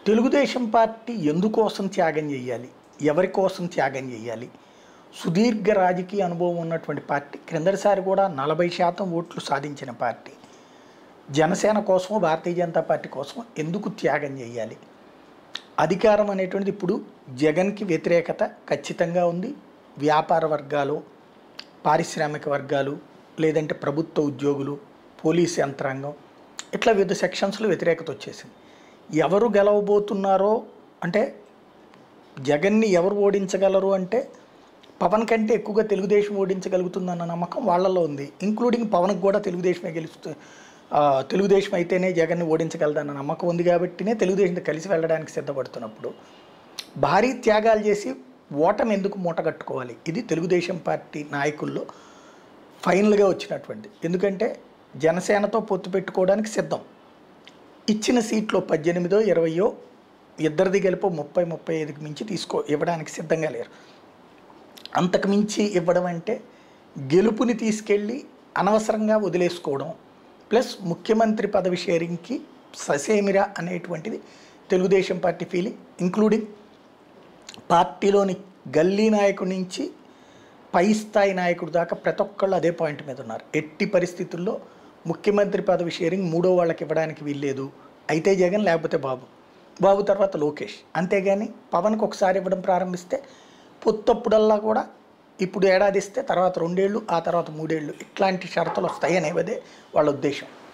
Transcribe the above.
Telugu Desam party ఎందుకోసం త్యాగం చేయాలి ఎవరి కోసం త్యాగం చేయాలి సుదీర్ఘ రాజకీయ అనుభవం ఉన్నటువంటి పార్టీ క్రిందటిసారి కూడా నలభై శాతం ఓట్లు సాధించిన పార్టీ జనసేన కోసం భారతీయ జనతా పార్టీ కోసం ఎందుకు త్యాగం చేయాలి అధికారం అనేటువంటిది ఇప్పుడు జగన్కి వ్యతిరేకత ఖచ్చితంగా ఉంది వ్యాపార వర్గాలు పారిశ్రామిక వర్గాలు లేదంటే ప్రభుత్వ ఉద్యోగులు పోలీస్ యంత్రాంగం ఇట్లా వివిధ సెక్షన్స్లో వ్యతిరేకత వచ్చేసింది ఎవరు గెలవబోతున్నారో అంటే జగన్ని ఎవరు ఓడించగలరు అంటే పవన్ కంటే ఎక్కువగా తెలుగుదేశం ఓడించగలుగుతుందన్న నమ్మకం వాళ్ళలో ఉంది ఇంక్లూడింగ్ పవన్కి కూడా తెలుగుదేశమే గెలుస్తూ ఆ, తెలుగుదేశం అయితేనే జగన్ని ఓడించగలదన్న నమ్మకం ఉంది కాబట్టినే తెలుగుదేశంతో కలిసి వెళ్ళడానికి సిద్ధపడుతున్నప్పుడు భారీ త్యాగాలు చేసి ఓటమి ఎందుకు మూటగట్టుకోవాలి ఇది తెలుగుదేశం పార్టీ నాయకుల్లో ఫైనల్గా వచ్చినటువంటి ఎందుకంటే జనసేనతో పొత్తు పెట్టుకోవడానికి సిద్ధం ఇచ్చిన సీట్లో పద్దెనిమిదో ఇరవయో ఇద్దరిది గెలుపు ముప్పై ముప్పై ఐదుకి మించి తీసుకో ఇవ్వడానికి సిద్ధంగా లేరు అంతకు మించి ఇవ్వడం అంటే గెలుపుని తీసుకెళ్ళి అనవసరంగా వదిలేసుకోవడం ప్లస్ ముఖ్యమంత్రి పదవి షేరింగ్కి ససేమిరా అనేటువంటిది తెలుగుదేశం పార్టీ ఫీలింగ్ ఇంక్లూడింగ్ పార్టీలోని గల్లీ నాయకుడి నుంచి పై స్థాయి నాయకుడు దాకా ప్రతి ఒక్కళ్ళు అదే పాయింట్ మీద ఉన్నారు ఎట్టి పరిస్థితుల్లో ముఖ్యమంత్రి పదవి షేరింగ్ మూడో వాళ్ళకి ఇవ్వడానికి వీల్లేదు అయితే జగన్ లేకపోతే బాబు బాబు తర్వాత లోకేష్ అంతేగాని పవన్కి ఒకసారి ఇవ్వడం ప్రారంభిస్తే పొత్తప్పుడల్లా కూడా ఇప్పుడు ఏడాది ఇస్తే తర్వాత రెండేళ్ళు ఆ తర్వాత మూడేళ్ళు ఇట్లాంటి షరతులు వస్తాయి అనేవదే వాళ్ళ ఉద్దేశం